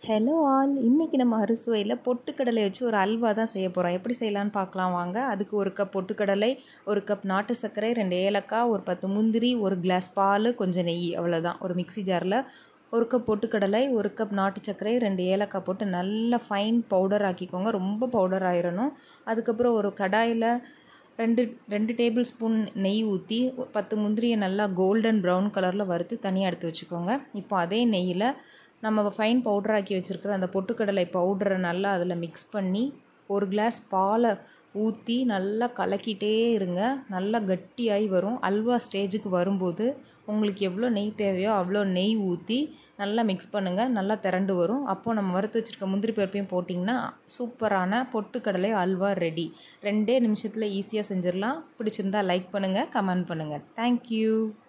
hello all இன்றைக்கி நம்ம அறுசுவையில் பொட்டுக்கடலை வச்சு ஒரு அல்வா தான் செய்ய போகிறோம் எப்படி செய்யலான்னு பார்க்கலாம் வாங்க அதுக்கு ஒரு கப் பொட்டுக்கடலை ஒரு கப் நாட்டு சர்க்கரை ரெண்டு ஏலக்காய் ஒரு பத்து முந்திரி ஒரு கிளாஸ் பால் கொஞ்சம் நெய் அவ்வளோதான் ஒரு மிக்ஸி ஜாரில் ஒரு கப் பொட்டுக்கடலை ஒரு கப் நாட்டு சர்க்கரை ரெண்டு ஏலக்காய் போட்டு நல்லா ஃபைன் பவுடர் ஆக்கிக்கோங்க ரொம்ப பவுடர் ஆயிடணும் அதுக்கப்புறம் ஒரு கடாயில் ரெண்டு ரெண்டு டேபிள் ஸ்பூன் நெய் ஊற்றி பத்து முந்திரியை நல்லா கோல்டன் ப்ரௌன் கலரில் வறுத்து தனியாக எடுத்து வச்சுக்கோங்க இப்போ அதே நெய்யில் நம்ம ஃபைன் பவுடராக்கி வச்சுருக்கிற அந்த பொட்டுக்கடலை பவுடரை நல்லா அதில் மிக்ஸ் பண்ணி ஒரு கிளாஸ் பாலை ஊற்றி நல்லா கலக்கிட்டே இருங்க நல்லா கட்டியாகி வரும் அல்வா ஸ்டேஜுக்கு வரும்போது உங்களுக்கு எவ்வளோ நெய் தேவையோ அவ்வளோ நெய் ஊற்றி நல்லா மிக்ஸ் பண்ணுங்கள் நல்லா திரண்டு வரும் அப்போது நம்ம வறுத்து வச்சுருக்க முந்திரி பருப்பையும் போட்டிங்கன்னா சூப்பரான பொட்டுக்கடலை அல்வா ரெடி ரெண்டே நிமிஷத்தில் ஈஸியாக செஞ்சிடலாம் பிடிச்சிருந்தா லைக் பண்ணுங்கள் கமெண்ட் பண்ணுங்கள் தேங்க்யூ